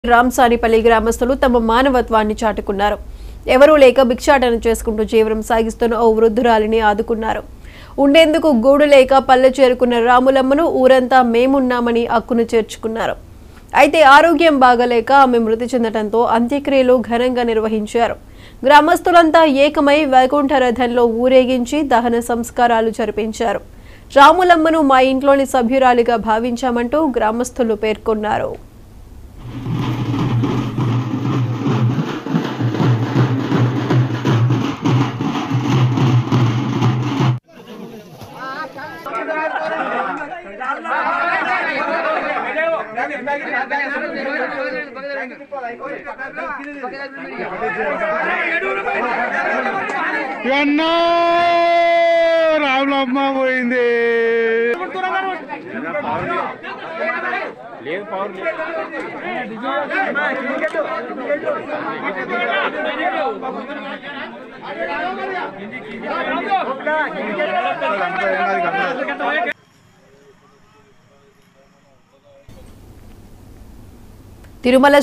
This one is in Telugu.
రాంసానిపల్లి గ్రామస్తులు తమ మానవత్వాన్ని చాటుకున్నారు ఎవరూ లేక భిక్షాటన చేసుకుంటూ జీవనం సాగిస్తున్న ఓ వృద్ధురాలిని ఆదుకున్నారు ఉండేందుకు గూడు లేక పల్లె చేరుకున్న రాములమ్మను ఊరంతా మేమున్నామని అక్కును చేర్చుకున్నారు అయితే ఆరోగ్యం బాగలేక ఆమె మృతి చెందడంతో అంత్యక్రియలు ఘనంగా నిర్వహించారు గ్రామస్తులంతా ఏకమై వైకుంఠ రథంలో ఊరేగించి దహన సంస్కారాలు జరిపించారు రాములమ్మను మా ఇంట్లోని సభ్యురాలిగా భావించామంటూ గ్రామస్తులు పేర్కొన్నారు ఎన్నో రాములమ్మ పోయింది తిరుమల